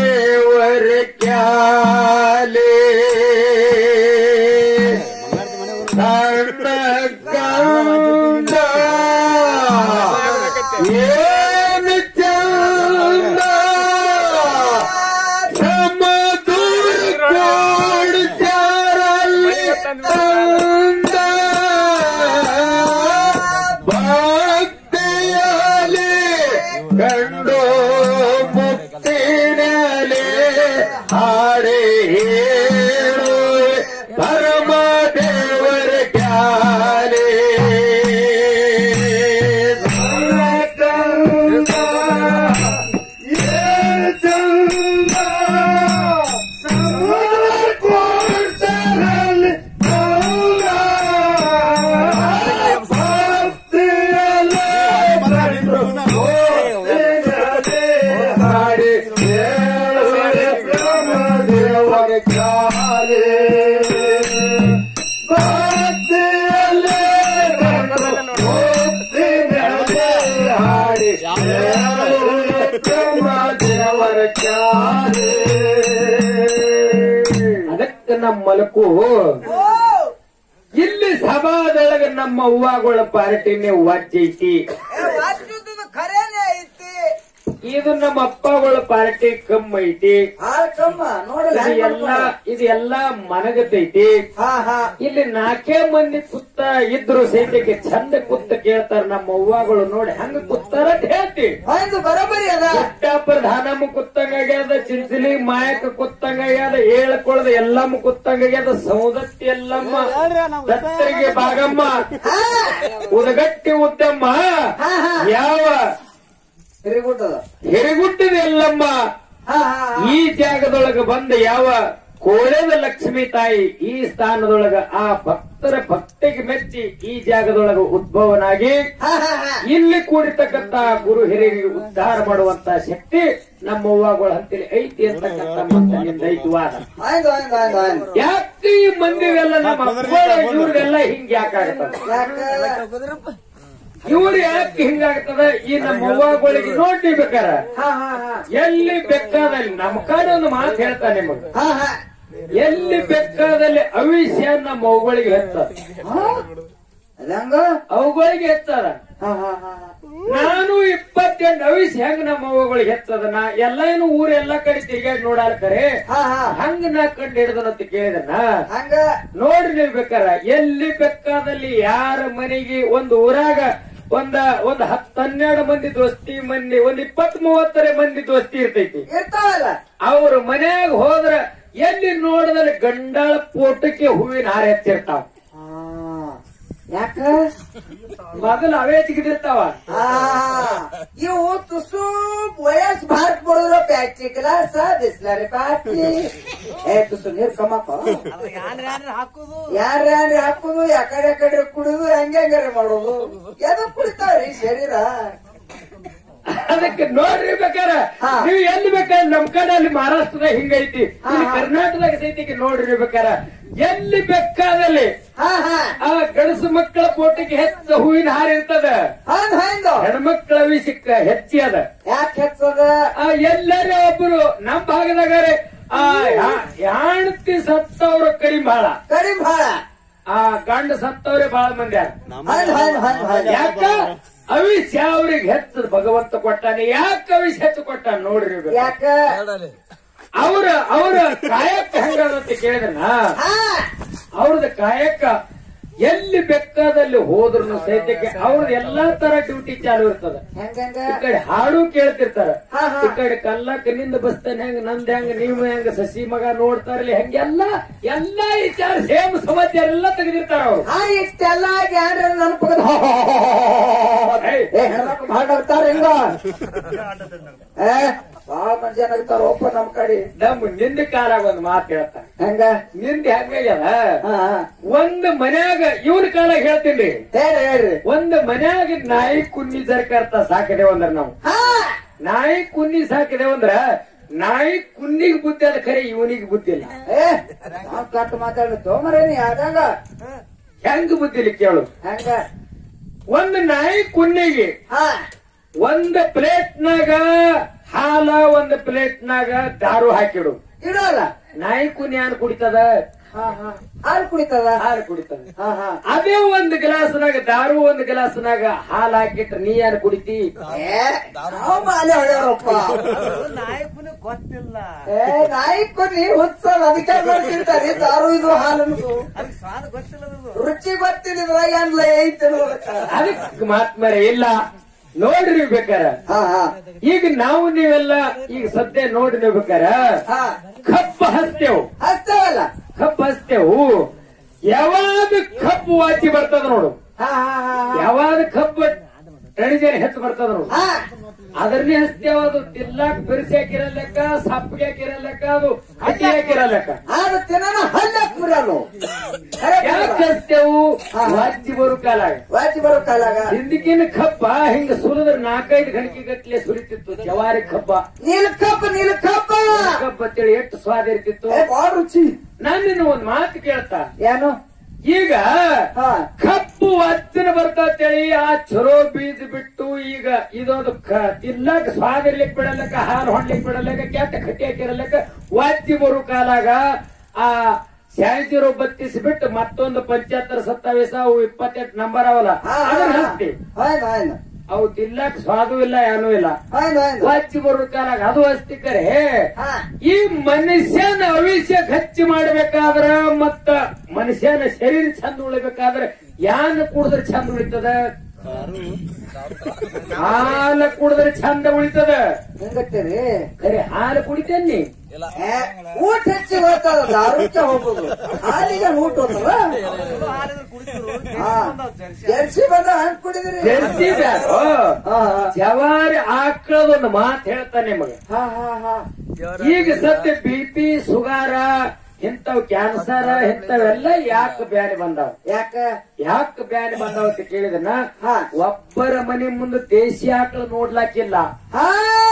ದೇವರ ಕ್ಯಾಲೆ ಕಣ್ಣ ಕಂಡ ಏನು ಚಂದ ಸಮದೂರ ಕೋಡ್ಚಾರಲ್ಲಿ ತಂದ ಭಕ್ತಿಯಲಿ ಕಂಡು ಮುಕ್ತಿನಲೆ ಹಾಡೆ ಹೇಳು ಪರಮ ದೇವರ ಕ್ಯಾಲೆ ಕಂದ ಏನು ಚಂದ ಸಮುದ್ರ ಕೋಡ್ಚಾರಲ್ಲಿ ತಂದ ಭಕ್ತಿಯಲಿ ಹಾಡಿ ಹೇಳುವೆ ಬ್ರಹ್ಮದೇವರ ಚಾಲೆ ಭಕ್ತಿಯಲ್ಲೇ ಮುಕ್ತಿನಲ್ಲೇ ಹಾಡಿ ಹೇಳುವೆ ಬ್ರಹ್ಮದೇವರ ಚಾಲೆ ಅದಕ್ಕೆ ನಮ್ಮ ಮಲಕು ಇಲ್ಲಿ ಸಭಾದೊಳಗ ನಮ್ಮ ಹೂವಾಗಳ ಪಾರ್ಟಿನೇ ವಾಚೈತಿ ಖರೇನೆ ಐತಿ ಇದು ನಮ್ಮ ಅಪ್ಪಗಳ ಪಾರ್ಟಿ ಕಮ್ಮ ಐತಿ ಹಾ ಕಮ್ಮ ನೋಡಲ್ಲ ಇದು ಎಲ್ಲ ಇದು ಎಲ್ಲಾ ಮನಗತೈತಿ ಹಾ ಹಾ ಇಲ್ಲಿ ನಾಲ್ಕೇ ಮಂದಿ ಕುತ್ತ ಇದ್ರು ಸೈತಕ್ಕೆ ಚಂದ ಕುತ್ತ ಕೇಳ್ತಾರ ನಮ್ಮ ಅವ್ವಗಳು ನೋಡಿ ಹಂಗ ಕುತ್ತಾರ ಅಂತ ಹೇಳ್ತಿ ಹೌದು ಬರೋಬರಿ ಅದ ಎಟ್ಟಾಪರ್ ಧಾನಮ್ಮ ಕುತ್ತಂಗಾಗ್ಯದ ಚಿಂಚಲಿ ಮಾಯಕ ಕುತ್ತಂಗಾಗ್ಯದ ಹೇಳ್ಕೊಳ್ದ ಎಲ್ಲಮ್ಮ ಕುತ್ತಂಗಾಗ್ಯದ ಸೌದತ್ತಿ ಎಲ್ಲಮ್ಮ ದತ್ತರಿಗೆ ಭಾಗಮ್ಮ ಉದಗಟ್ಟಿ ಉದ್ದಮ್ಮ ಯಾವ ತಿರುಗುಟ್ಟದ ಹಿರಿಗುಟ್ಟಿದ ಎಲ್ಲಮ್ಮ ಹಾ ಹಾ ಈ ಜಾಗದೊಳಗ ಬಂದ ಯಾವ ಕೋಳೆದ ಲಕ್ಷ್ಮೀ ತಾಯಿ ಈ ಸ್ಥಾನದೊಳಗ ಆ ಭಕ್ತರ ಭಕ್ತಿಗೆ ಮೆಚ್ಚಿ ಈ ಜಾಗದೊಳಗ ಉದ್ಭವನಾಗಿ ಹಾ ಹಾ ಹಾ ಇಲ್ಲಿ ಕೂಡಿರ್ತಕ್ಕಂತ ಗುರು ಹಿರಿಯರಿಗೆ ಉದ್ಧಾರ ಮಾಡುವಂತ ಶಕ್ತಿ ನಮ್ಮ ಅವ್ವಗಳ ಹಂತಲಿ ಐತಿ ಅಂತಕ್ಕಂಥ ಮಾತನ್ನಿಂದ ಐತಿ ವಾದ ಆಯ್ತು ಆಯ್ತು ಆಯ್ತು ಆಯ್ತು ಯಾಕೆ ಈ ಮಂದಿಗೆಲ್ಲ ನಮ್ಮ ಅಪ್ಪಗಳ ಇವ್ರಿಗೆಲ್ಲ ಹಿಂಗ್ ಯಾಕಾಗ್ತದ ಯಾಕ ಇವ್ರು ಯಾಕೆ ಹಿಂಗಾಗ್ತದ ಈ ನಮ್ಮ ಅವ್ವಗಳಿಗೆ ನೋಡಿ ಬೇಕಾರ ಹಾ ಹಾ ಹಾ ಎಲ್ಲಿ ಬೇಕಾದಲ್ಲಿ ನಮ್ಮ ಕಾಡ ಒಂದು ಮಾತು ಹೇಳ್ತಾನೆ ನಿಮಗ ಹಾ ಹಾ ಎಲ್ಲಿ ಬೇಕಾದಲ್ಲಿ ಅವಿಷ್ಯ ನಮ್ಮ ಅವುಗಳಿಗೆ ಹೆಚ್ಚದ ಅದಂಗ ಅವುಗಳಿಗೆ ಹೆಚ್ಚದ ಹಾ ಹಾ ಹಾ ಹಾ. ನಾನು ಇಪ್ಪತ್ತೆಂಟು ಅವಿಷ್ಯ ಹೆಂಗ್ ನಮ್ಮ ಅವುಗಳಿಗೆ ಹೆಚ್ಚದ ನಾ ಎಲ್ಲ ಏನು ಊರ್ ಎಲ್ಲಾ ಕಡೆ ತಿರ್ಗಾಡಿ ನೋಡಾಡ್ತಾರೆ ಹಾ ಹಾ ಹಂಗ ನಾ ಕಂಡು ಹಿಡ್ದನಂತ ಕೇಳಿದನ ಹಂಗ ನೋಡ್ರಿ ನೀವು ಬೇಕಾರ ಎಲ್ಲಿ ಬೇಕಾದಲ್ಲಿ ಯಾರ ಮನೆಗೆ ಒಂದು ಊರಾಗ ಒಂದ ಒಂದ್ ಹತ್ತು ಹನ್ನೆರಡು ಮಂದಿ ದೋಸ್ತಿ ಮಂದಿ ಒಂದ್ ಇಪ್ಪತ್ ಮೂವತ್ತರ ಮಂದಿ ದೋಸ್ತಿ ಇರ್ತೈತಿ ಇರ್ತಾವಲ್ಲ ಅವ್ರ ಮನ್ಯಾಗ ಹೋದ್ರ ಎಲ್ಲಿ ನೋಡಿದ್ರೆ ಗಂಡಾಳ ಪೋಟಕ್ಕೆ ಹೂವಿನ ಹಾರ ಹೆಚ್ಚಿರ್ತಾವ ಹಾ. ಯಾಕ ಮೊದಲು ಅವೇ ತೆಗೆದಿರ್ತಾವ ಹಾ ಇವು ತುಸು ವಯಸ್ ಭಾರತ್ ಬಡದ್ರ ಪ್ಯಾಚಿ ಗ್ಲಾಸ ಬಿಸ್ಲಾರಿ ಪಾಟಿ ಏ ತುಸು ನೀರ್ ಕಮ್ಮಪ್ಪ ಯಾರ ಯಾರ ಹಾಕುದು ಯಾಕಡೆ ಯಾಕಡೆ ಕುಡಿದು ಹಂಗೆ ಹಂಗಾರೆ ಮಾಡೋದು ಎದಕ್ ಕುಡಿತಾವ್ರಿ ಶರೀರ ಅದಕ್ಕೆ ನೋಡ್ರಿ ಬೇಕಾರ ಹಾ. ನೀವು ಎಲ್ಲಿ ಬೇಕಾದ್ರೆ ನಮ್ ಕಡೆ ಅಲ್ಲಿ ಮಹಾರಾಷ್ಟ್ರದಾಗ ಹಿಂಗೈತಿ ಹಾ, ಇಲ್ಲಿ ಹಾ. ಕರ್ನಾಟಕದಾಗ ಸೈತಿಗೆ ನೋಡ್ರಿ ಬೇಕಾರ ಎಲ್ಲಿ ಬೇಕಾದಲ್ಲಿ ಹಾ ಹಾ ಆ ಗಂಡಸು ಮಕ್ಕಳ ಪೋಟಕ್ಕೆ ಹೆಚ್ಚು ಹೂವಿನ ಹಾರ ಇರ್ತದ ಹಂಗ ಹಂಗ ಹೆಣ್ಮಕ್ಳ ವಿಷಯಕ್ಕ ಹೆಚ್ಚಿ ಅದ ಯಾಕೆ ಹೆಚ್ಚದ ಆ ಎಲ್ಲರೇ ಒಬ್ಬರು ನಮ್ ಭಾಗದಾಗಾರೆ ಆ ಯಾಣ್ತಿ ಸತ್ತವ್ರ ಕಡಿಮೆ ಬಹಳ ಕಡಿಮೆ ಭಾಳ ಆ ಗಂಡ ಸತ್ತವ್ರೆ ಬಹಳ ಮಂದಿ ಯಾರ ಹಂಗ ಹಂಗ ಹಂಗ ಹಂಗ ಯಾಕ ಅವಿಷ ಅವ್ರಿಗೆ ಹೆಚ್ಚು ಭಗವಂತ ಕೊಟ್ಟಾನೆ ಯಾಕೆ ಅವಿಷ ಹೆಚ್ಚು ಕೊಟ್ಟಾನ ನೋಡ್ರಿ ಇವ್ರು. ಯಾಕ ಅವ್ರ ಅವ್ರ ಕಾಯಕ ಹೆಂಗದಂತ ಕೇಳಿದನ ಹಾ ಅವ್ರದ್ದು ಕಾಯಕ ಎಲ್ಲಿ ಬೇಕಾದಲ್ಲಿ ಹೋದ್ರು ಸಹಿತಕ್ಕೆ ಅವ್ರದ್ದು ಎಲ್ಲಾ ತರ ಡ್ಯೂಟಿ ಚಾಲು ಇರ್ತದ ಹೆಂಗಂಗ ಈ ಕಡೆ ಹಾಡು ಕೇಳ್ತಿರ್ತಾರ ಹಾ, ಹಾ. ಈ ಕಡೆ ಕಲ್ಲಕ್ಕ ನಿಂದ ಬಸ್ತಾನೆ ಹೆಂಗ ನಂದ್ ಹೆಂಗ ನೀವು ಹೆಂಗ ಸಸಿ ಮಗ ನೋಡ್ತಾರಲಿ ಹೆಂಗೆಲ್ಲ ಎಲ್ಲಾ ವಿಚಾರ ಸೇಮ್ ಸಮಾಚಾರ ಎಲ್ಲ ತೆಗೆದಿರ್ತಾರ ಅವ್ರು ಹಾ ಇಷ್ಟೆಲ್ಲ ಯಾರ ನೆನಪದ ಏಯ್, ಏ ಹೆಣ್ಮಕ್ಳು ಭಾಳ ನಗ್ತಾರ ಹಿಂಗ ಏ ಬಾಳ ಮಂದಿ ನಗ್ತಾರ ಒಪ್ಪ ನಮ್ ಕಡೆ ನಮ್ ನಿಂದ ಕಾಲಾಗ ಒಂದ್ ಮಾತು ಹೇಳ್ತಾರ ಹೆಂಗ ನಿಂದ ಹೆಂಗಾಗ್ಯದ ಹಾ ಹಾ. ಒಂದ್ ಮನ್ಯಾಗ ಇವ್ರ ಕಾಲಾಗ ಹೇಳ್ತೀನಿ ಹೇಳ್ರಿ ಹೇಳ್ರಿ ಒಂದ್ ಮನ್ಯಾಗ ನಾಯಿ ಕುನ್ನಿ ಸರ್ಕರ್ತ ಸಾಕಿದೇವ್ ಅಂದ್ರ ನಾವು ಹಾ ನಾಯಿ ಕುನ್ನಿ ಸಾಕಿದೇವ್ ಅಂದ್ರ ನಾಯಿ ಕುನ್ನಿಗ್ ಬುದ್ಧಿ ಅದ ಖರೆ ಇವನಿಗೆ ಬುದ್ಧಿ ಇಲ್ಲ ಏ ನಾವ್ ಕಟ್ ಮಾತಾಡಿ ತೋಮರೇನಿ ಆದಂಗ ಹೆಂಗ್ ಬುದ್ಧಿ ಇಲ್ಲ ಕೇಳು ಹೆಂಗ ಒಂದ್ ನಾಯಿ ಕುನ್ನಿಗೆ ಹಾ ಒಂದ್ ಪ್ಲೇಟ್ನಾಗ ಹಾಲ ಒಂದು ಪ್ಲೇಟ್ನಾಗ ದಾರು ಹಾಕಿಡು ಇಡೋಲ್ಲ ನಾಯಿ ಕುನಿ ಯಾರು ಕುಡಿತದ ಹಾ ಹಾ ಹಾಲು ಕುಡಿತದ ಹಾಲು ಕುಡಿತದ ಹಾ ಹಾ ಅದೇ ಒಂದು ಗ್ಲಾಸ್ನಾಗ ದಾರು ಒಂದು ಗ್ಲಾಸ್ನಾಗ ಹಾಲು ಹಾಕಿಟ್ರೆ ನೀ ಯಾರು ಕುಡಿತಿ ಏ ನಾವು ಮಾಲೆ ಹೊಡೆಯೋರಪ್ಪ ನಾಯಕನು ಗೊತ್ತಿಲ್ಲ ಏ ನಾಯಿ ಕೊನಿ ಹುಚ್ಚದ ಅದಕ್ಕೆ ಮಾಡ್ತಿರ್ತಾರೆ ದಾರು ಇದು ಹಾಲು ಅದಕ್ಕೆ ಸ್ವಾದ ಗೊತ್ತಿಲ್ಲ ಅದು ರುಚಿ ಗೊತ್ತಿಲ್ಲ ಇದ್ರಾಗ ಏನ್ಲ ಐತೆ ಅನ್ನೋದಕ್ಕ. ಅದಕ್ಕೆ ಮಾತ್ಮರೆ ಇಲ್ಲ ನೋಡ್ರಿ ಬೇಕಾರ ಹಾ ಹಾ ಈಗ ನಾವು ನೀವೆಲ್ಲ ಈಗ ಸದ್ಯ ನೋಡಿ ನೀವು ಬೇಕಾರ ಹಾ ಕಪ್ಪ ಹಸ್ತೇವು ಹಸ್ತವಲ್ಲ ಕಪ್ಪ ಹಸ್ತೇವು ಯಾವಾಗ ಕಪ್ಪು ವಾಚಿ ಬರ್ತದ ನೋಡು ಹಾ ಹಾ ಹಾ ಯಾವಾಗ ಕಬ್ಬು ಟಣಿಜರಿ ಹೆಚ್ಚು ಬರ್ತದ ನೋಡು ಹಾ ಅದನ್ನೇ ಹಸ್ತೇವ ಅದು ತಿರ್ಲಾಕ್ ಬಿರ್ಸಿ ಹಾಕಿರೋ ಲೆಕ್ಕ ಸಪ್ಪಗೆ ಹಾಕಿರೋ ಲೆಕ್ಕ ಅದು ಹಟ್ಟಿ ಹಾಕಿರೋ ಲೆಕ್ಕ ಆದ ತಿನ್ನ ಹಲ್ಲಕ್ ಮುರಿಯಲು ಯಾಕೆ ಹಸ್ತೇವು ವಾಚಿ ಬರು ಕಾಲ ವಾಚಿ ಬರೋ ಕಾಲಾಗ ಹಿಂದಕ್ಕಿನ ಕಬ್ಬ ಹಿಂಗ ಸುರಿದ್ರ ನಾಲ್ಕೈದು ಗಣಕಿ ಗಟ್ಲೆ ಸುರಿತಿತ್ತು ಜವಾರಿ ಕಬ್ಬ ನೀಲಕಪ್ಪ ನೀಲಕಪ್ಪ ಕಬ್ಬ ಅಂತೇಳಿ ಎಷ್ಟು ಸ್ವಾದ ಇರ್ತಿತ್ತು ಏ ಬಾಳ ರುಚಿ ನಾನು ನಿನ್ನ ಒಂದ್ ಮಾತು ಕೇಳ್ತಾ ಏನು ಈಗ ಹಾ ಕಪ್ಪು ವಚ್ಚನ ಬರ್ತೇಳಿ ಆ ಚಲೋ ಬೀಜ ಬಿಟ್ಟು ಈಗ ಇದೊಂದು ಕ- ತಿನ್ನಕ್ ಸ್ವಾದ ಇರ್ಲಿಕ್ ಬಿಡಲಕ್ಕ ಹಾಲು ಹೊಡ್ಲಿಕ್ ಬಿಡಲಕ್ಕ ಕೆಟ್ಟ ಕಟ್ಟಿ ಹಾಕಿರಲಕ್ಕ ವಾಚಿ ಬರು ಕಾಲಾಗ ಆ ಶಾಂತಿರೋ ಬತ್ತಿಸಿ ಬಿಟ್ಟು ಮತ್ತೊಂದು ಪಂಚಾಯತ್ತರ ಸತ್ತಾವೇಶ ಅವು ಇಪ್ಪತ್ತೆಂಟು ನಂಬರ್ ಅವಲ್ಲ ಹಾ ಅದನ್ನ ಹಚ್ತಿ ಆಯ್ತು ಆಯ್ತು ಅವು ತಿನ್ನಕ್ ಸ್ವಾದು ಇಲ್ಲ ಏನೂ ಇಲ್ಲ ಆಯ್ತು ಆಯ್ತು ವಾಚಿ ಬರು ಕಾಲಾಗ ಅದು ಹಚ್ತಿ ಕರೆ ಹಾ ಈ ಮನುಷ್ಯನ ಅವಿಷ್ಯ ಹಚ್ಚಿ ಮಾಡ್ಬೇಕಾದ್ರ ಮತ್ತ ಮನುಷ್ಯನ ಶರೀರ ಚಂದ ಉಳಿಬೇಕಾದ್ರ ಯಾನ ಕುಡಿದ್ರೆ ಚಂದ ಉಳಿತದ ಹಾಲು ಕುಡಿದ್ರೆ ಚಂದ ಉಳಿತದ ಹೆಂಗತ್ತೀರಿ ಖರೆ ಹಾಲು ಕುಡಿತೇನಿ ಏ, ಊಟ ಹೆಚ್ಚಿ ಹೋಗ್ತದ ದಾರುಕ್ಕೆ ಹೋಗುದು ಹಾಲಿಗೆ ಊಟ ಹೋಗ್ತದ ಚಲೋ ಹಾಲಿದ್ರೆ ಕುಡಿತಿರು ಹಾ ಬಂದಾವ್ ಜರ್ಸಿ ಜರ್ಸಿ ಬಂದ ಹಣ್ಣು ಕುಡಿದ್ರಿ ಜರ್ಸಿ ಬ್ಯಾರು ಹಾ ಜವಾರಿ ಆಕಳದೊಂದು ಮಾತು ಹೇಳ್ತಾನೆ ನಿಮಗ ಹಾ ಹಾ ಹಾ ಈಗ ಸದ್ಯ ಬಿ ಪಿ ಸುಗಾರ ಇಂಥವ್ ಕ್ಯಾನ್ಸರ್ ಇಂಥವೆಲ್ಲ ಯಾಕೆ ಬ್ಯಾನಿ ಬಂದಾವ ಯಾಕ ಯಾಕೆ ಬ್ಯಾನಿ ಬಂದಾವ ಅಂತ ಕೇಳಿದನ ಹಾ. ಒಬ್ಬರ ಮನೆ ಮುಂದೆ ದೇಶಿ ಆಕಳು ನೋಡ್ಲಾಕಿಲ್ಲ ಹಾ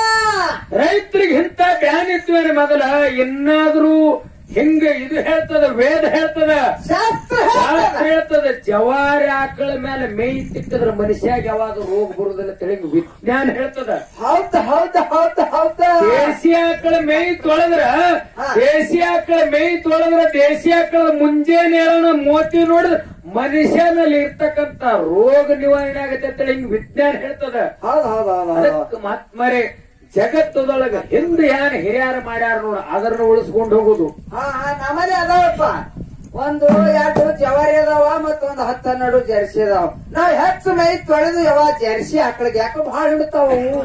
ರೈತರಿಗೆ ಇಂಥ ಬ್ಯಾನ್ ಇದ್ವೇನೆ ಮೊದಲ ಇನ್ನಾದ್ರೂ ಹಿಂಗ ಇದು ಹೇಳ್ತದ ವೇದ ಹೇಳ್ತದ ಶಾಸ್ತ್ರ ಶಾಸ್ತ್ರ ಹೇಳ್ತದ. ಹೇಳ್ತದ ಜವಾರಿ ಆಕಳ ಮೇಲೆ ಮೇಯ್ ತಿಕ್ಕಿದ್ರ ಮನುಷ್ಯಾಗ ಯಾವಾಗ ರೋಗ ಬರುದಿಲ್ಲ ತಿಳಿಂಗ ವಿಜ್ಞಾನ ಹೇಳ್ತದ ಹೌದ ಹೌದ ಹೌದ ಹೌದ ದೇಸಿ ಆಕಳ ಮೇಯ್ ತೊಳೆದ್ರ ಹಾ. ದೇಸಿ ಆಕಳ ಮೇಯ್ ತೊಳೆದ್ರ ದೇಸಿ ಆಕಳ ಮುಂಜಾನೆ ಹೇಳೋಣ ಮೋತಿ ನೋಡಿದ್ರ ಮನುಷ್ಯನಲ್ಲಿ ಇರ್ತಕ್ಕಂತ ರೋಗ ನಿವಾರಣೆ ಆಗತ್ತೆ ಅಂತ ಹಿಂಗ್ ವಿಜ್ಞಾನ ಹೇಳ್ತದ ಹೌದ ಹೌದ ಹೌದ ಹೌದ ಅದಕ್ಕೆ ಮತ್ಮರೆ ಜಗತ್ತದೊಳಗ ಹಿಂದೆ ಯಾರು ಹಿರಿಯರು ಮಾಡ್ಯಾರ ನೋಡ ಅದನ್ನ ಉಳಿಸ್ಕೊಂಡು ಹೋಗುದು ಹಾ ಹಾ ನಮ್ಮನೆ ಅದಾವಪ್ಪ ಒಂದು ಎರಡು ಜವಾರಿ ಅದಾವ ಮತ್ತೊಂದು ಹತ್ತು ಹನ್ನೆರಡು ಜರ್ಸಿ ಅದಾವ ನಾವ್ ಹೆಚ್ಚು ಮೈ ತೊಳೆದು ಯಾವ ಜರ್ಸಿ ಆಕಳಿಗೆ ಯಾಕೋ ಬಹಳ ಹಿಡ್ತಾವ ಅವು.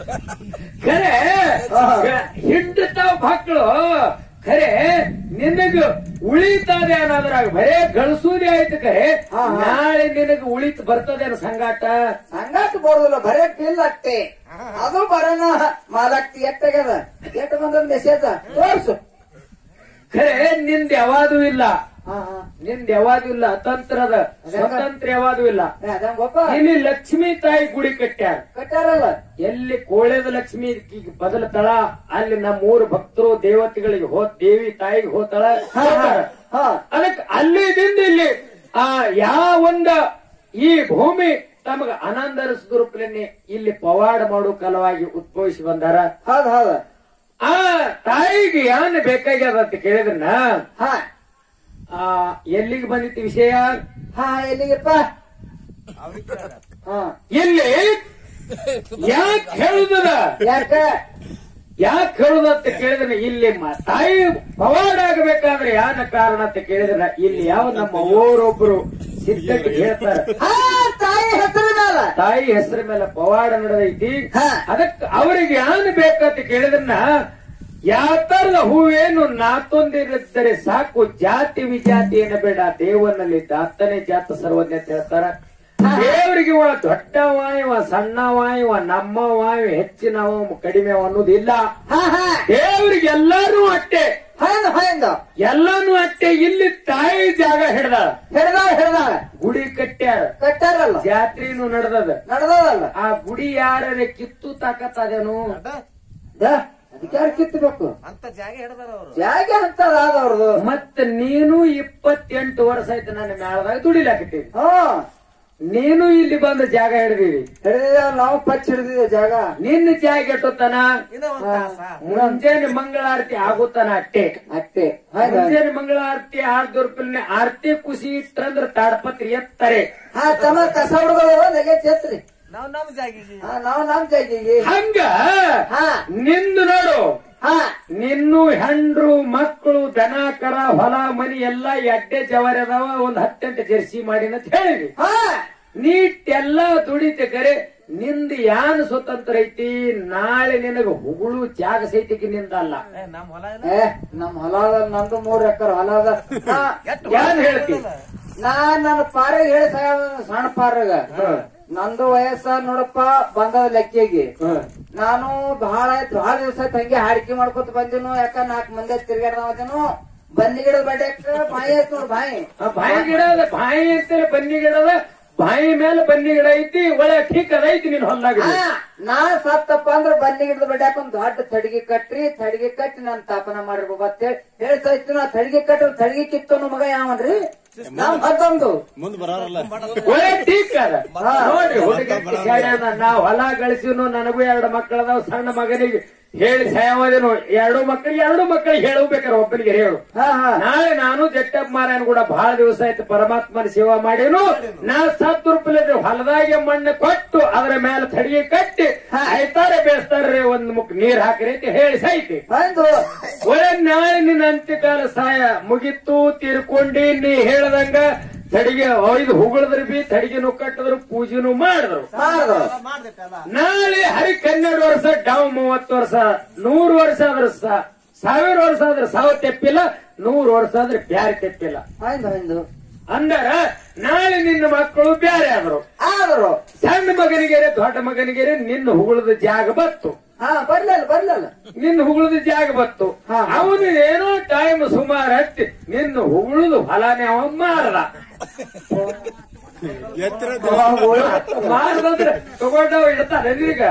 ಖರೆ ಹಾ. ಹಿಂಡ್ತಾವ್ ಮಕ್ಕಳು ಖರೆ ನಿನಗ ಉಳಿತದೆ ಅನ್ನೋದ್ರಾಗ ಬರೇ ಗಳಿಸುವುದೇ ಆಯ್ತು ಖರೆ ಹಾ, ಹಾ. ನಾಳೆ ನಿನಗ ಉಳಿತ ಬರ್ತದೇನು ಸಂಗಾಟ ಸಂಗಾಟ ಬರೋದಿಲ್ಲ ಬರೇ ಬಿಲ್ ಅಷ್ಟೇ ಅದು ಬರೋಣ ಮಾಲಾಕ್ತಿ ಎಟ್ಟಾಗ್ಯದ ಎಟ್ಟು ಬಂದದ ಮೆಸೇಜ್ ತೋರ್ಸು ಖರೆ ನಿಂದ ಯಾವಾದೂ ಇಲ್ಲ ಹಾ ಹಾ ನಿಂದ ಯಾವಾದೂ ಇಲ್ಲ ಅತಂತ್ರದ ಸ್ವತಂತ್ರ ಯಾವಾದೂ ಇಲ್ಲ ಏ, ಅದಂಗ್ ಗೊತ್ತ ಇಲ್ಲಿ ಲಕ್ಷ್ಮೀ ತಾಯಿ ಗುಡಿ ಕಟ್ಟ್ಯಾರ ಕಟ್ಟಾರಲ್ಲ ಎಲ್ಲಿ ಕೋಳೆದ ಲಕ್ಷ್ಮಿ ಬದಲ ತಳ ಅಲ್ಲಿ ನಮ್ಮ ಊರು ಭಕ್ತರು ದೇವತೆಗಳಿಗೆ ಹೋ ದೇವಿ ತಾಯಿಗೆ ಹೋತಳ ಹಾ ಹಾ ಹಾ ಅದಕ್ಕೆ ಅಲ್ಲಿದಿಂದ ಇಲ್ಲಿ ಆ ಯಾವ ಒಂದ ಈ ಭೂಮಿ ತಮಗ ಆನಂದರಿಸಿದ ರೂಪದಲ್ಲಿ ಇಲ್ಲಿ ಪವಾಡ ಮಾಡೋ ಕಲವಾಗಿ ಉದ್ಭವಿಸಿ ಬಂದಾರ ಹೌದ್ ಹೌದ್ ಆ ತಾಯಿಗೆ ಏನ್ ಬೇಕಾಗ್ಯದ ಅಂತ ಕೇಳಿದ್ರನ ಹಾ ಆ ಎಲ್ಲಿಗೆ ಬಂದಿತ್ತು ವಿಷಯ ಹಾ ಎಲ್ಲಿಗಪ್ಪ ಹಾ ಇಲ್ಲಿ ಯಾಕೆ ಹೇಳುದದ ಯಾಕ ಯಾಕೆ ಹೇಳುದ ಅಂತ ಕೇಳಿದ್ರೆ ಇಲ್ಲಿ ಮ- ತಾಯಿ ಪವಾಡ ಆಗಬೇಕಾದ್ರೆ ಯಾನ ಕಾರಣ ಅಂತ ಕೇಳಿದ್ರೆ ಇಲ್ಲಿ ಯಾವ ನಮ್ಮ ಊರೊಬ್ರು ಸಿದ್ಧಕ್ಕೆ ಹೇಳ್ತಾರೆ ಹಾ ತಾಯಿ ಹೆಸರು ಮೇಲ ತಾಯಿ ಹೆಸರ ಮೇಲೆ ಪವಾಡ ನಡೆದೈತಿ ಹಾ. ಅದಕ್ಕೆ ಅವರಿಗೆ ಯಾನ್ ಬೇಕಂತ ಕೇಳಿದ್ರನ್ನ ಯಾವ ತರದ ಹೂವೇನು ನಾತೊಂದಿರಿದ್ದರೆ ಸಾಕು ಜಾತಿ ವಿಜಾತಿ ಏನ ಬೇಡ ದೇವನಲ್ಲಿ ದಾತನೇ ಜಾತ ಸರ್ವಜ್ಞ ಅಂತ ಹೇಳ್ತಾರ ದೇವರಿಗೆ ಇವ ದೊಡ್ಡವ ಇವ ಸಣ್ಣವ ಇವ ನಮ್ಮವ ಇವ ಹೆಚ್ಚಿನವ ಕಡಿಮೆ ಅನ್ನೋದಿಲ್ಲ ಹಾ ಹಾ ದೇವರಿಗೆ ಎಲ್ಲಾರು ಅಟ್ಟೆ ಹೈಂದ ಹೈಂದ ಎಲ್ಲಾನು ಅಟ್ಟೆ ಇಲ್ಲಿ ತಾಯಿ ಜಾಗ ಹಿಡ್ದಾಳ ಹಿಡ್ದಾಳ ಹಿಡ್ದಾಳ ಗುಡಿ ಕಟ್ಟ್ಯಾರ ಕಟ್ಟಾರಲ್ಲ ಜಾತ್ರೆನು ನಡೆದದ ನಡ್ದದಲ್ಲ ಆ ಗುಡಿ ಯಾರೇ ಕಿತ್ತು ತಾಕತ್ತದೇನು ದ ಅದಕ್ಕೆ ಯಾರು ಕಿತ್ತಬೇಕು ಅಂತ ಜಾಗ ಹಿಡ್ದಾರ ಅವರು ಜಾಗ ಅಂತದ ಅವ್ರದು ಮತ್ತ ನೀನು ಇಪ್ಪತ್ತೆಂಟು ವರ್ಷ ಆಯ್ತು ನನ್ನ ಮೇಳದಾಗ ದುಡಿಲಾಕತ್ತೀನಿ ಹಾ ನೀನು ಇಲ್ಲಿ ಬಂದು ಜಾಗ ಹಿಡಿದಿರಿ ಹಿಡಿದ ನಾವು ಪಚ್ ಹಿಡಿದಿದೆ ಜಾಗ ನಿನ್ನ ಜಾಗ ಎಟ್ಟುತ್ತಾನ ಇನ್ನ ಒಂದ್ ತಾಸ ಮುಂಜಾನೆ ಮಂಗಳಾರತಿ ಆಗುತ್ತಾನ ಅಟ್ಟೆ ಅಷ್ಟೇ ಹೌದಾ? ಮುಂಜಾನೆ ಮಂಗಳಾರತಿ ಆರ್ದೂರ್ಪಲ್ನೆ ಆರತಿ ಖುಷಿ ಇಟ್ಟಂದ್ರ ತಾಡ್ಪತ್ರಿ ಎತ್ತಾರೆ ಹಾ ತಮ್ಮ ಕಸ ಹುಡುಗರು ಲಗೇಜ್ ಎತ್ರಿ ನಾವ್ ನಮ್ ಜಾಗಿಗೆ ಹಾ ನಾವು ನಮ್ ಜಾಗಿಗೆ ಹಂಗ ಹಾ ನಿಂದು ನೋಡು ಹಾ ನಿನ್ನು ಹೆಂಡ್ರು ಮಕ್ಕಳು ದನ ಕರ ಹೊಲ ಮನಿ ಎಲ್ಲಾ ಎಡ್ಡೆ ಜವಾರಿ ಅದಾವ ಒಂದ್ ಹತ್ತೆಂಟು ಜರ್ಸಿ ಮಾಡಿನ ಅಂತ ಹೇಳಿವಿ ಹಾ ನೀಟೆಲ್ಲ ದುಡಿತೆ ಕರೆ ನಿಂದ ಯಾನ್ ಸ್ವತಂತ್ರ ಐತಿ ನಾಳೆ ನಿನಗ ಹುಗುಳು ಜಾಗ ಸೈತಿಗೆ ನಿಂದ ಅಲ್ಲ ಏ, ನಮ್ ಹೊಲ ಇಲ್ಲ ಏ ನಮ್ ಹೊಲ ಅದ ನಂದು ಮೂರ್ ಎಕರ್ ಹೊಲ ಅದ ನಾ ಎಷ್ಟ್ ಯಾನ್ ಹೇಳ್ತಿ ನಾ ನನ್ನ ಪಾರಗ್ ಹೇಳಿ ಸಾಯ- ಸಣ್ಣ ಪಾರಗ ನಂದು ವಯಸ್ಸ ನೋಡಪ್ಪ ಬಂದದ ಲೆಕ್ಕಿಗೆ ನಾನು ಬಹಳ ಬಹಳ ದಿವಸ ತಂಗಿ ಹಾಡಿಕೆ ಮಾಡ್ಕೊತ ಬಂದಿನು ಯಾಕ ನಾಲ್ಕು ಮಂದಿ ತಿರ್ಗಾಡ್ದವನು ಬನ್ನಿ ಗಿಡದ ಬಡ್ಯಾಕ ಬಾಯಿ ಐತ್ ನೋಡ್ ಬಾಯಿ ಆ ಬಾಯಿ ಗಿಡ ಅದ ಬಾಯಿ ಅಂತೇಳಿ ಬನ್ನಿ ಗಿಡ ಅದ ಬಾಯಿ ಮೇಲೆ ಬನ್ನಿ ಗಿಡ ಐತಿ ಒಳ್ಳೆ ಠೀಕ್ ಅದ ಐತಿ ನಿನ್ ಹೊಲ್ದಾಗ ಹಾ, ನಾ ಸತ್ತಪ್ಪ ಅಂದ್ರ ಬನ್ನಿ ಗಿಡದ ಬಡ್ಯಾಕ ಒಂದ್ ದೊಡ್ಡ ತಡಿಗೆ ಕಟ್ರಿ ತಡಿಗೆ ಕಟ್ಟಿ ನಾನ್ ತಾಪನ ಮಾಡಿರ್ಬೇಕು ಅಂತ ಹೇಳಿ ಹೇಳ್ತಾ ಇತ್ತು ನಾ ತಡಿಗೆ ಕಟ್ಟ ತಡಿಗೆ ಕಿತ್ತನು ಮಗ ಯಾವನ್ರಿ ನಾವ್ ಮತ್ತೊಂದು ಮುಂದ್ ಬರೋರಲ್ಲ ಒಳ್ಳೆ ಠೀಕ್ ಅದ ನೋಡಿ ಹುಡುಗ ನಾವ್ ಹೊಲ ಗಳಿಸಿನು ನನಗೂ ಎರಡು ಮಕ್ಕಳದಾವ್ ಸಣ್ಣ ಮಗನಿಗೆ ಹೇಳಿ ಸಾಯವಾದೇನು ಎರಡು ಮಕ್ಕಳಿಗೆ ಎರಡು ಮಕ್ಕಳಿಗೆ ಹೇಳಬೇಕಾರೆ ಒಬ್ಬನಿಗೆ ಹೇಳು ಹಾ ಹಾ ನಾಳೆ ನಾನು ಜಟ್ಟಪ್ಪ ಮಾರಾಯನ್ ಕೂಡ ಬಹಳ ದಿವಸ ಆಯ್ತು ಪರಮಾತ್ಮನ ಸೇವಾ ಮಾಡೇನು ನಾ ಸತ್ತು ರೂಪಾಯಿ ಹೊಲದಾಗೆ ಮಣ್ಣು ಕೊಟ್ಟು ಅದರ ಮೇಲೆ ತಡಿಗೆ ಕಟ್ಟಿ ಆಯ್ತಾರೆ ಬೇಯಿಸ್ತಾರ್ರಿ ಒಂದ್ ಮುಕ್ ನೀರ್ ಹಾಕ್ರಿ ಅಂತ ಹೇಳಿ ಸಾಯ್ತಿ ಒಂದು ಒಳ್ಳೆ ನಾಳೆ ನಿನ್ನ ಅಂತ್ಯಕಾಲ ಸಹಾಯ ಮುಗಿತು ತೀರ್ಕೊಂಡಿ ನೀ ಹೇಳ್ದಂಗ ತಡಿಗೆ ಒಯ್ದು ಹುಗುಳದ್ರು ಬಿ ತಡಿಗೆನು ಕಟ್ಟಿದ್ರು ಪೂಜೆನು ಮಾಡಿದ್ರು ಮಾಡುದು ಮಾಡ್ದಿಟ್ಟಲ್ಲ ನಾಳೆ ಹರಿ ಹನ್ನೆರಡು ವರ್ಷ ಡಾವ್ ಮೂವತ್ತು ವರ್ಷ ನೂರು ವರ್ಷ ಆದ್ರೆ ಸ- ಸಾವಿರ ವರ್ಷ ಆದ್ರೆ ಸಾವು ತೆಪ್ಪಿಲ್ಲ ನೂರು ವರ್ಷ ಆದ್ರೆ ಬ್ಯಾರೆ ತೆಪ್ಪಿಲ್ಲ ಒಂದು ಒಂದು ಅಂದರ ನಾಳೆ ನಿನ್ನ ಮಕ್ಕಳು ಬ್ಯಾರೆ ಆದ್ರು ಆದ್ರು ಸಣ್ಣ ಮಗನಿಗೆರೆ ದೊಡ್ಡ ಮಗನಿಗೆರೆ ನಿನ್ನ ಹುಗುಳದ ಜಾಗ ಬತ್ತು ಹಾ ಬರ್ಲಲ್ಲ ಬರ್ಲಲ್ಲ ನಿನ್ನ ಹುಗುಳದ ಜಾಗ ಬತ್ತು ಹಾ. ಅವನು ಏನೋ ಟೈಮ್ ಸುಮಾರು ಹತ್ತಿ ನಿನ್ನ ಹುಗುಳದ ಹೊಲನೇ ಅವ ಮಾರದ ಎತ್ತರ ಮಾರದಂದ್ರೆ ತಗೊಂಡವ ಇಡ್ತಾನೆ ನಿನಗ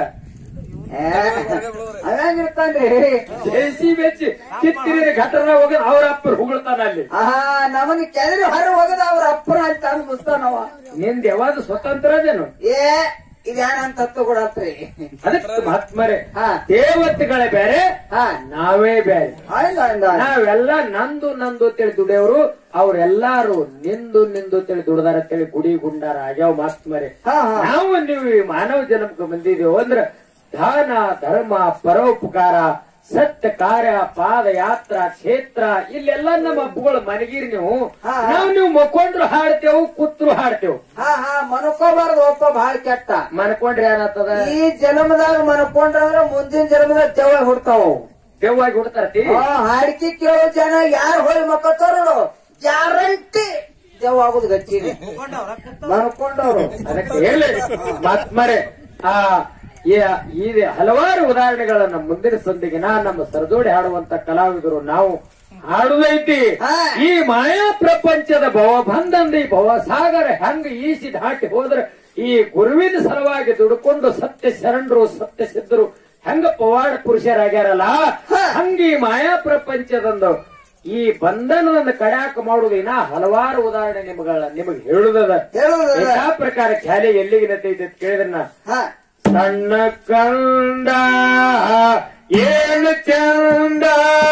ಅದಂಗಿರ್ತಾನ್ರಿ ಜೇಸಿ ಬೆಚ್ಚಿ ಕಿತ್ತಿರಿ ಘಟನ ಹೋಗಿ ಅವ್ರ ಅಪ್ಪರು ಹುಗುಳ್ತಾನ ಅಲ್ಲಿ ಆಹಾ ನಮಗ್ ಕೆದರಿ ಹೊರ ಹೋಗದ ಅವ್ರ ಅಪ್ಪನ ಅಲ್ಲಿ ತಂದು ಮುಸ್ತಾನವ ನಿಂದ ಯಾವಾಗ ಸ್ವತಂತ್ರ ಅದೇನು ಏ ಇದ್ಯಾನಂತ ತಗೊಳತ್ರಿ ಅದಕ್ಕೆ ಮಹಾತ್ಮರೆ ಹಾ. ದೇವತೆಗಳೇ ಬೇರೆ ಹಾ ನಾವೇ ಬೇರೆ ಆಯ್ದ ಆಯ್ದ ನಾವೆಲ್ಲ ನಂದು ನಂದು ಅಂತೇಳಿ ದುಡಿಯವರು ಅವ್ರೆಲ್ಲಾರು ನಿಂದು ನಿಂದು ಅಂತೇಳಿ ದುಡ್ದಾರ ಅಂತೇಳಿ ಗುಡಿ ಗುಂಡಾರ ಆಗ್ಯಾವ ಮಹಾತ್ಮರೆ ಹಾ ಹಾ ನಾವು ನೀವು ಈ ಮಾನವ ಜನ್ಮಕ್ಕೆ ಬಂದಿದ್ದೇವೆ ಅಂದ್ರ ದಾನ ಧರ್ಮ ಪರೋಪಕಾರ ಸತ್ಯ ಕಾರ್ಯ ಪಾದಯಾತ್ರ ಕ್ಷೇತ್ರ ಇಲ್ಲೆಲ್ಲ ನಮ್ಮ ಹಬ್ಬಗಳು ಮನಗಿರಿ ನೀವು ಹಾ. ನಾವು ನೀವು ಮಕ್ಕೊಂಡ್ರು ಹಾಡ್ತೇವು ಕೂತ್ರು ಹಾಡ್ತೇವು ಹಾ ಹಾ ಮನ್ಕೋಬಾರ್ದು ಒಪ್ಪ ಬಹಳ ಕೆಟ್ಟ ಮನ್ಕೊಂಡ್ರೆ ಏನಾಗ್ತದ ಈ ಜನ್ಮದಾಗ ಮನ್ಕೊಂಡ್ರ ಮುಂದಿನ ಜನ್ಮದಾಗ ದೆವ್ವ ಹುಡ್ತಾವ ದೆವ್ವಾಗಿ ಹುಡ್ತಾರತಿ ಆ ಹಾಡಿಕೆ ಕೇಳೋ ಜನ ಯಾರು ಹೋಗಿ ಮಕ್ಕತ್ತಾರ ನೋಡು ಗ್ಯಾರಂಟಿ ದೆವ್ವ ಆಗುದು ಗಚ್ಚಿನಿ ಮುಖಂಡವ್ರ ಕೂತ ಮನ್ಕೊಂಡವ್ರು ಅದಕ್ಕೆ ಹೇಳಿ ಮಹಾತ್ಮರೆ ಆ ಈ- ಈ ಹಲವಾರು ಉದಾಹರಣೆಗಳನ್ನ ಮುಂದಿನ ಸಂದಿಗೆ ನಾ ನಮ್ಮ ಸರದೋಡಿ ಹಾಡುವಂತ ಕಲಾವಿದರು ನಾವು ಹಾಡುದೈತಿ ಹಾ. ಈ ಮಾಯಾ ಪ್ರಪಂಚದ ಭವ ಬಂದಂದ ಈ ಭವಸಾಗರ ಹೆಂಗ ಈಸಿ ದಾಟಿ ಹೋದ್ರೆ ಈ ಗುರುವಿನ ಸಲುವಾಗಿ ದುಡ್ಕೊಂಡು ಸತ್ಯ ಶರಣರು ಸತ್ಯ ಸಿದ್ಧರು ಹೆಂಗ ಪವಾಡ ಪುರುಷರಾಗ್ಯಾರಲ್ಲ ಹಂಗ ಈ ಮಾಯಾ ಪ್ರಪಂಚದಂದು ಈ ಬಂಧನದಿಂದ ಕಡ್ಯಾಕ ಮಾಡುವುದು ಇನ್ನ ಹಲವಾರು ಉದಾಹರಣೆ ನಿಮಗಳ ನಿಮಗೆ ಹೇಳುದದ ಹೇಳುದದ. ಯಥಾ ಪ್ರಕಾರ ಖ್ಯಾಲೆ ಎಲ್ಲಿಗೆ ನತೈತೆ ಅಂತ ಕೇಳಿದ್ರೆ ನಾ ಹಾ ಸಣ್ಣ ಕಂಡ ಏನು ಚಂದ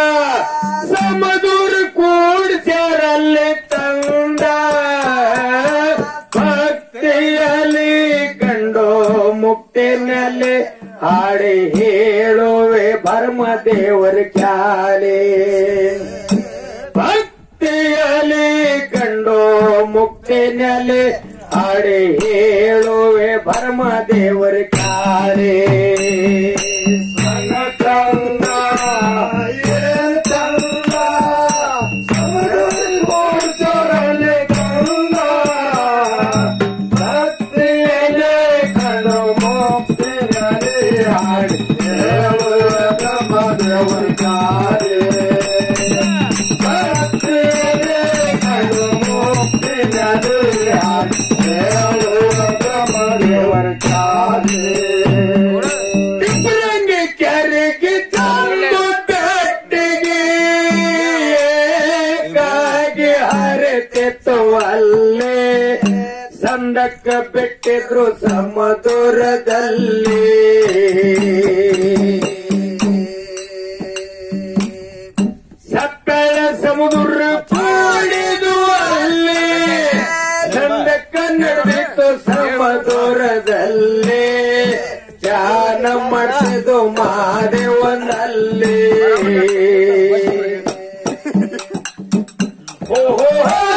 ಸಮದೂರ ಕೂಡ್ಚಾರಲ್ಲಿ ತಂದ ಭಕ್ತಿಯಲ್ಲಿ ಕಂಡು ಮುಕ್ತಿನಲ್ಲಿ ಹಾಡಿ ಹೇಳುವೆ ಭರ್ಮ ದೇವರ ಖ್ಯಾಲೆ ಭಕ್ತಿಯಲ್ಲಿ ಕಂಡು ಮುಕ್ತಿನಲ್ಲಿ ಹಾಡಿ ಹೇಳುವೆ ಭರ್ಮ ದೇವರ ಖ್ಯಾಲೆ ಸನಕಂದ ಏನ್ ಚಂದ, ಸಮುದ್ರದಲ್ಲಿ ಮೋಡ್ಸೋರಲ್ಲಿ ಕಂದ, ಭಕ್ತಿಯಲ್ಲಿ ಕಂಡು ಮುಕ್ತಿಯಲ್ಲಿ ಹಾಡಿ ಹೇಳುವೆ ಭರ್ಮ ದೇವರ ಖ್ಯಾಲೆ ಟಿಪ್ಪರಂಗಿ ಕೆರೆಗೆ ತಂದು ಬೆಟ್ಟಿಗೆ ಕಾಗಿ ಹರಿತಿತ್ತು ಅಲ್ಲೇ ಸಂದಕ್ಕ ಬಿಟ್ಟಿದ್ರು ಸಮದೂರದಲ್ಲಿ ಸಪ್ಪಳ ಸಮುದ್ರ ಕೂಡಿದು ಅಲ್ಲಿ ಸಂದಕ್ಕ ನಡೆದಿತ್ತು ಸಮದೂರದಲ್ಲಿ ಧ್ಯಾನ ಮಾಡಿಸಿದು ಮಾದೇವನಲ್ಲಿ ಓಹೋ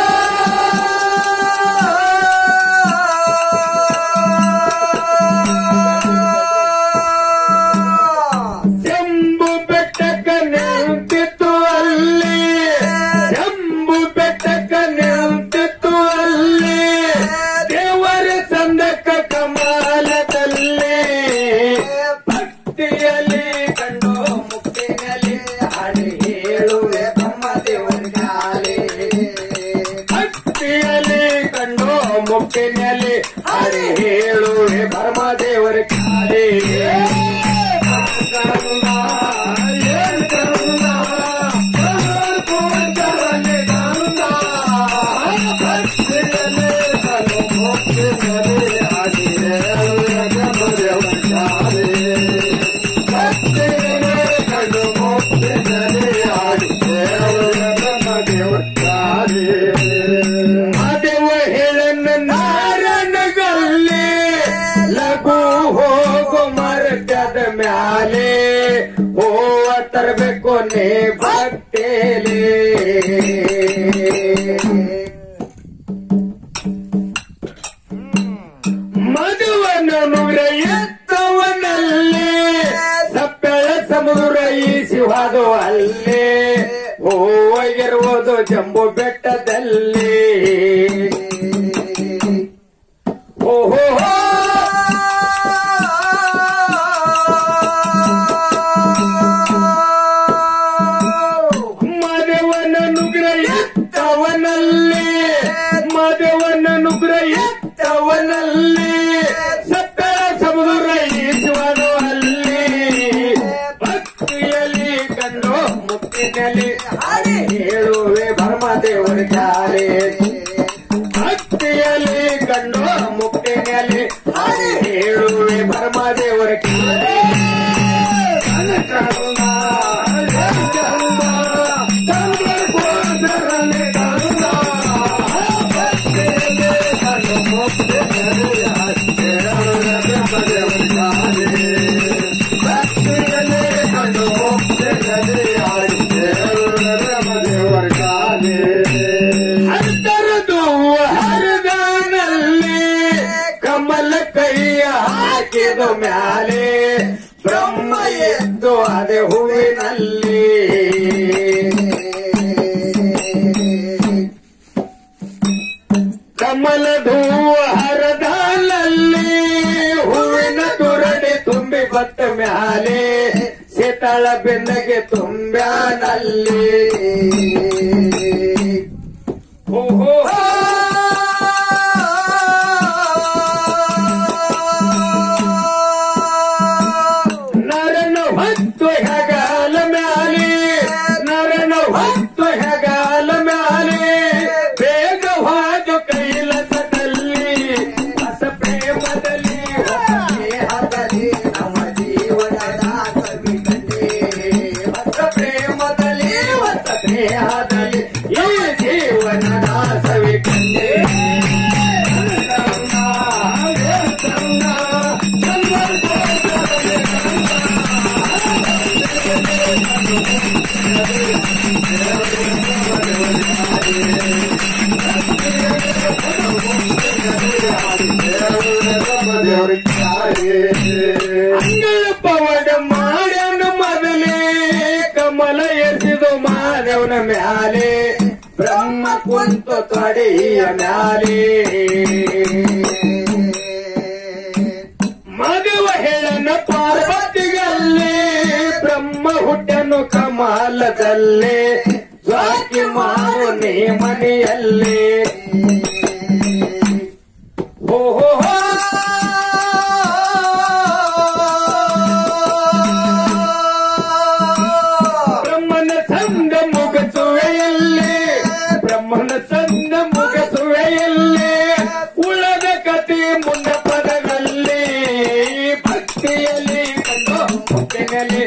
ಜಂಬು ಬೆಟ್ಟಕ್ಕ ನಿಂತಿತ್ತು ಅಲ್ಲಿ ಜಂಬು ಬೆಟ್ಟಕ್ಕ ನಿಂತಿತ್ತು ಅಲ್ಲಿ ದೇವರ ಸಂದಕ ಕಮಾಲದಲ್ಲಿ ಭಕ್ತಿಯಲ್ಲಿ ಕಂಡು ಮುಕ್ತಿನಲ್ಲಿ ಹಾಡಿ ಹೇಳುವೆ ತಮ್ಮ ದೇವರಿಗಾಲಿ ಭಕ್ತಿಯಲ್ಲಿ ಕಂಡು ಮುಕ್ತಿನಲ್ಲಿ ಹಾಡಿ ಹೇಳುವೆ ಪರಮ ದೇವರ ಕಾಲಿ ಮಾದೇವ ಹೇಳನ್ನ ನಾರಣಗಲ್ಲಿ ಲಘು ಹೋಗು ಮರಕದ ಮ್ಯಾಲೆ ಹೂವ ತರಬೇಕು ನೇ ಭಕ್ತೇಲಿ ಮಧುವನ ನುಗ್ರ ಎತ್ತವನಲ್ಲಿ ಸಪ್ಪೆಳ ಸಮುದ್ರ ಈಸಿವಾದು ಅಲ್ಲೇ ಹೂವಾಗಿರುವುದು ಜಂಬು ಬೆಟ್ಟದಲ್ಲಿ ಓಹೋ ಮದವನ ನುಗ್ರ ಎತ್ತವನಲ್ಲಿ ಮದವನ ನುಗ್ರ ಎತ್ತವನಲ್ಲಿ ಸತ್ತಳ ಸಮುದ್ರ ಈಶ್ವರು ಅಲ್ಲಿ ಭಕ್ತಿಯಲ್ಲಿ ಕಂಡು ಮುಕ್ತಿನಲ್ಲಿ ಹಾಡಿ ಹೇಳುವೆ ಭರ್ಮದೇವರ ಜಾಲೆ ಭಕ್ತಿಯಲ್ಲಿ ಕಂಡು ಮುಕ್ತಿನಲ್ಲಿ ಹಾಡಿ ಹೇಳುವೆ ಭರ್ಮದೇವರ ಕಾಲೆ ಹರಿದರದು ಹರಿದಾನಲ್ಲಿ ಕಮಲ ಕೈಯ ಹಾಕಿದ ಮ್ಯಾಲೆ ಬ್ರಹ್ಮ ಎದ್ದು ಅದೇ ಹೂವಿನಲ್ಲಿ ಕಮಲದು ಹರದಾನಲ್ಲಿ ಹೂವಿನ ತುರಡಿ ತುಂಬಿ ಬತ್ತ ಮ್ಯಾಲೆ ಸೀತಾಳ ಬೆನ್ನಗೆ ತುಂಬ್ಯಾನಲ್ಲಿ ಓಹೋ ನರನ ಹೊತ್ತು ಹೆಗಾಲ ಮ್ಯಾಲೆ ನರನ ಹೊತ್ತು ಹೆಗಾಲ ಮ್ಯಾಲೆ ವೇಗವಾದ ಕೈಲಸದಲ್ಲಿ ಹೊಸ ಪ್ರೇಮದಲ್ಲಿ ಹೊಸ ಸ್ನೇಹದಲ್ಲಿ ನಮ್ಮ ಜೀವನದ ಕವಿತಂದೆ ಹೊಸ ಪ್ರೇಮದಲ್ಲಿ ಹೊಸ ಸ್ನೇಹದಲ್ಲಿ ಈ ಜೀವನದ ಸವಿ ಕಂಡೆ ಅಂಗಳ ಪವಡ ಮಾಡ್ಯಾನ ಮೊದಲೇ ಕಮಲ ಎಸಿದು ಮಾನವನ ಮ್ಯಾಲೆ ಬ್ರಹ್ಮ ಕುಂತು ತೊಡೆಯ ಮ್ಯಾಲೆ ಮದುವ ಹೇಳನ ಪಾರ್ವತಿಗಲ್ಲಿ ಬ್ರಹ್ಮ ಹುಟ್ಟನು ಕಮಲದಲ್ಲೇ ಜ್ವಾಕಿ ಮಾರು ನೇ ಮನೆಯಲ್ಲಿ ಓಹೋ ಬ್ರಹ್ಮನ ಸಂದ ಮುಗಸುವೆಯಲ್ಲಿ ಬ್ರಹ್ಮನ ಸಂದ ಮುಗಸುವೆಯಲ್ಲಿ ಉಳದ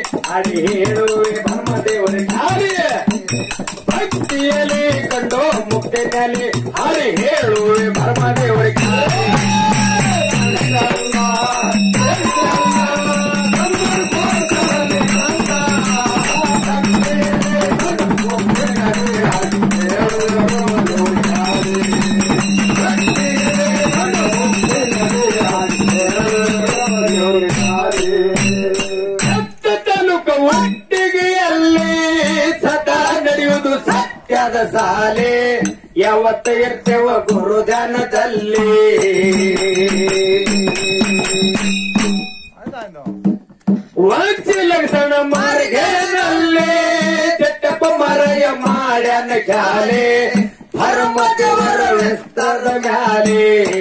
ಹಾಡಿ ಹೇಳುವೆ ಬ್ರಹ್ಮದೇವರ ಗಾಳಿ ಭಕ್ತಿಯಲ್ಲಿ ಕಂಡು ಮುಕ್ತಿನಲ್ಲಿ ಹಾಡಿ ಹೇಳುವೆ ಬ್ರಹ್ಮದೇವರ ಗಾಳಿ ಸತ್ಯ ತಾಲೂಕ ಒಟ್ಟಿಗೆಯಲ್ಲಿ ಸದಾ ನಡೆಯುವುದು ಸತ್ಯದ ಸಾಲೆ ಯಾವತ್ತ ಇರ್ತೇವ ಗುರುಧ್ಯಾನದಲ್ಲಿ ಆಯ್ತಾಯ್ತು ವಂಚಿ ಲಕ್ಷಣ ಮಾರ್ಗದಲ್ಲಿ ಚಟ್ಟಪ್ಪ ಮರಯ ಮಾಡ್ಯಾನ ಖ್ಯಾಲೆ ಹರಮ ದೇವರ ವಿಸ್ತರದ ಮ್ಯಾಲೆ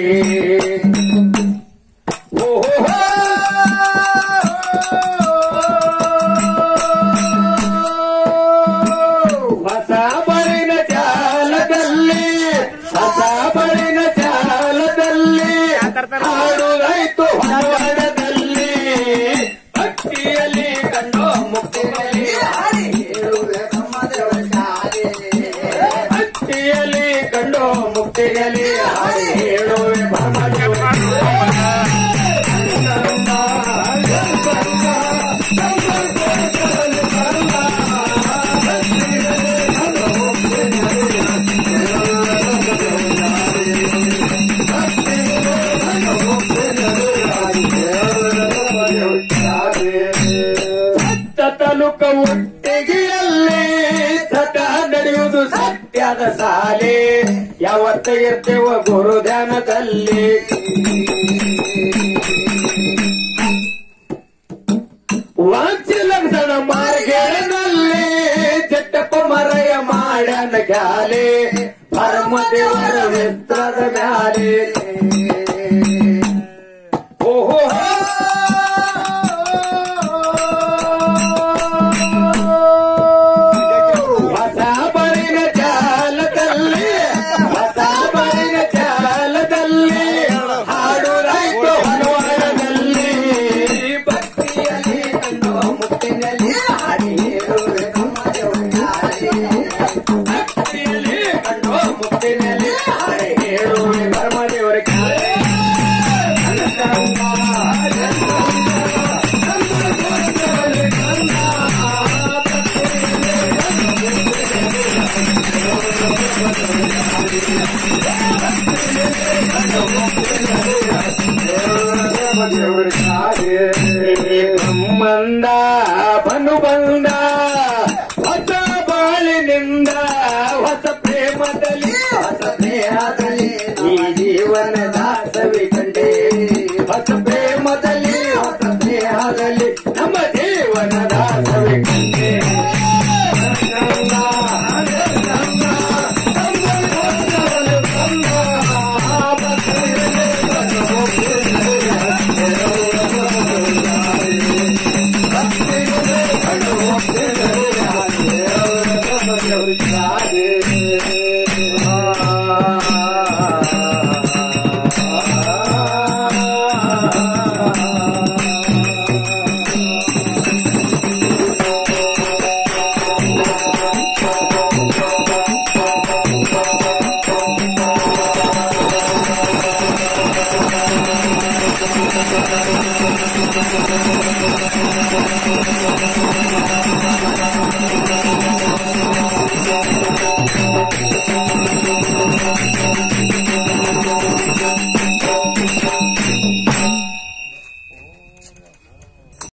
ಓಹೋ ಹೊಸ ಬಳಿನ ಜಾಲದಲ್ಲಿ ಹೊಸ ಬಳಿನ ಜಾಲದಲ್ಲಿ ಹಾಡುಗಾಯ್ತು ಹೊರಗಡದಲ್ಲಿ ಭಕ್ತಿಯಲ್ಲಿ ಕಂಡು ಮುಕ್ತಿಯಲ್ಲಿ ಹಾಡಿ ಹೇಳುವೆ ಬ್ರಹ್ಮದೇವರ ಗಾಳಿ. ಭಕ್ತಿಯಲ್ಲಿ ಕಂಡು ಮುಕ್ತಿಯಲ್ಲಿ ಹಾಡಿ ಹೇಳುವೆ ಬ್ರಹ್ಮದೇವ ಸತ್ತ ತಾಲೂಕ ಒಟ್ಟಿಗೆಯಲ್ಲಿ ಸದಾ ನಡೆಯುವುದು ಸತ್ಯದ ಸಾಲೆ ಯಾವತ್ತ ಇರ್ತೇವ ಗುರು ಧ್ಯಾನದಲ್ಲಿ ವಾಂಚಲಂಸನ ಮಾರ್ಗೇನಲ್ಲಿ ಚಟ್ಟಪ್ಪ ಮರಯ ಮಾಡ್ಯಾನ ಗಾಲೆ ಪರಮದೇವರ ವಿಸ್ತರದ ಮ್ಯಾಲೆ ಓಹೋ ಹೊಸ ಬಳಿನ ಜಾಲದಲ್ಲಿ ಹೊಸ ಬಳಿನ ಜಾಲದಲ್ಲಿ ಹಾಡುರಾಯ್ತು ಹನುವಾರದಲ್ಲಿ ಭಕ್ತಿಯಲ್ಲಿ ಕಂಡು ಮುಕ್ತಿನಲ್ಲಿ ಹಾಡಿ ಹೇಳುವೆ ಬ್ರಹ್ಮದೇವರ ಗಾಳಿ. ಭಕ್ತಿಯಲ್ಲಿ ಕಂಡು ಮುಕ್ತಿನಲ್ಲಿ ಹಾಡಿ ಹೇಳುವೆ ಧರ್ಮದೇವರ ಬ್ರಹ್ಮಂದ ಬನು ಬಂದ ಹೊಸ ಬಾಳಿನಿಂದ ಹೊಸ ಪ್ರೇಮದಲ್ಲಿ ಹೊಸ ಸ್ನೇಹದಲ್ಲಿ ಈ ಜೀವನದ ಸವಿ ಕಂಡೆ ಹೊಸ ಪ್ರೇಮದಲ್ಲಿ ಹೊಸ ಸ್ನೇಹದಲ್ಲಿ ನಮ್ಮ ಜೀವನದ ಸವಿ ಕಂಡೆ